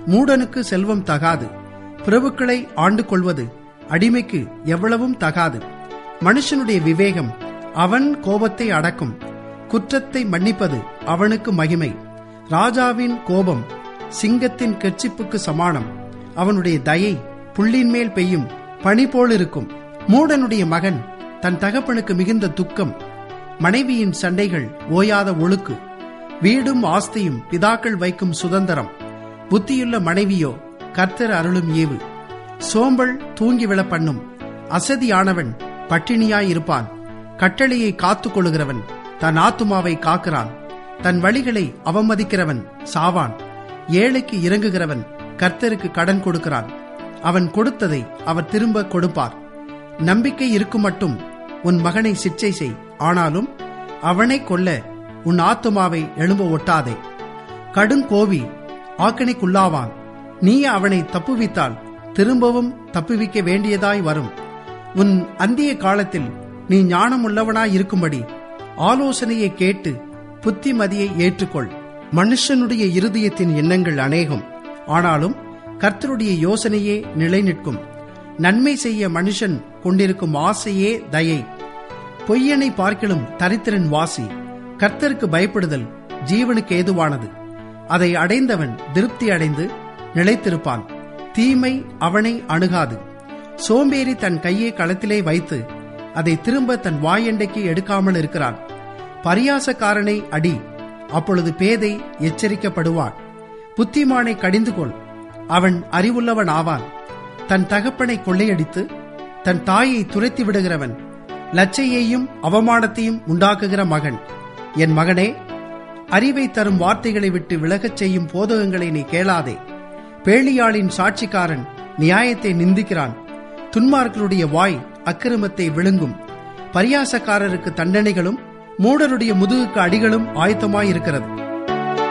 மூடனுக்கு செல்வம் தகாது பிரபுக்களை ஆண்டு கொள்வது அடிமைக்கு எவ்வளவும் தகாது மனுஷனுடைய விவேகம் அவன் கோபத்தை அடக்கும் குற்றத்தை மன்னிப்பது அவனுக்கு மகிமை ராஜாவின் கோபம் சிங்கத்தின் கெர்ச்சிப்புக்கு சமானம் அவனுடைய தயை புள்ளின் மேல் பெய்யும் பனி போலிருக்கும் மூடனுடைய மகன் தன் தகப்பனுக்கு மிகுந்த துக்கம் மனைவியின் சண்டைகள் ஓயாத ஒழுக்கு வீடும் ஆஸ்தியும் பிதாக்கள் வைக்கும் சுதந்திரம் புத்தியுள்ள மனைவியோ கர்த்தர் அருளும் ஏவு சோம்பல் தூங்கி விழ பண்ணும் அசதியானவன் பட்டினியாயிருப்பான் கட்டளையை காத்துக் கொள்ளுகிறவன் தன் ஆத்துமாவை காக்கிறான் தன் வழிகளை அவமதிக்கிறவன் சாவான் ஏழைக்கு இறங்குகிறவன் கர்த்தருக்கு கடன் கொடுக்கிறான் அவன் கொடுத்ததை அவர் திரும்ப கொடுப்பார் நம்பிக்கை இருக்கும் மட்டும் உன் மகனை சிற்சை செய் ஆனாலும் அவனை கொல்ல உன் ஆத்துமாவை எழும்ப ஒட்டாதே கடுங்கோவி ஆக்கணிக்குள்ளாவான் நீ அவனை தப்புவித்தால் திரும்பவும் தப்புவிக்க வேண்டியதாய் வரும் உன் அந்திய காலத்தில் நீ ஞானமுள்ளவனாய் இருக்கும்படி ஆலோசனையை கேட்டு புத்திமதியை ஏற்றுக்கொள் மனுஷனுடைய இருதயத்தின் எண்ணங்கள் அநேகம் ஆனாலும் கர்த்தருடைய யோசனையே நிலை நிற்கும் நன்மை செய்ய மனுஷன் கொண்டிருக்கும் ஆசையே தயை பொய்யனை பார்க்கிலும் தரித்திரன் வாசி கர்த்தருக்கு பயப்படுதல் ஜீவனுக்கு ஏதுவானது அதை அடைந்தவன் திருப்தி அடைந்து நிலைத்திருப்பான் தீமை அவனை அணுகாது சோம்பேறி தன் கையை களத்திலே வைத்து அதை திரும்ப தன் வாயண்டைக்கு எடுக்காமல் இருக்கிறான் பரியாசக்காரனை அடி அப்பொழுது பேதை எச்சரிக்கப்படுவான் புத்திமானை கடிந்து கொள் அவன் அறிவுள்ளவன் ஆவான் தன் தகப்பனை கொள்ளையடித்து தன் தாயை துரைத்து விடுகிறவன் லச்சையையும் அவமானத்தையும் உண்டாக்குகிற மகன் என் மகனே அறிவை தரும் வார்த்தைகளை விட்டு விலகச் செய்யும் போதகங்களை நீ கேளாதே பேளியாளின் சாட்சிக்காரன் நியாயத்தை நிந்திக்கிறான் துன்மார்களுடைய வாய் அக்கிரமத்தை விழுங்கும் பரியாசக்காரருக்கு தண்டனைகளும் மூடருடைய முதுகுக்கு அடிகளும் ஆயத்தமாயிருக்கிறது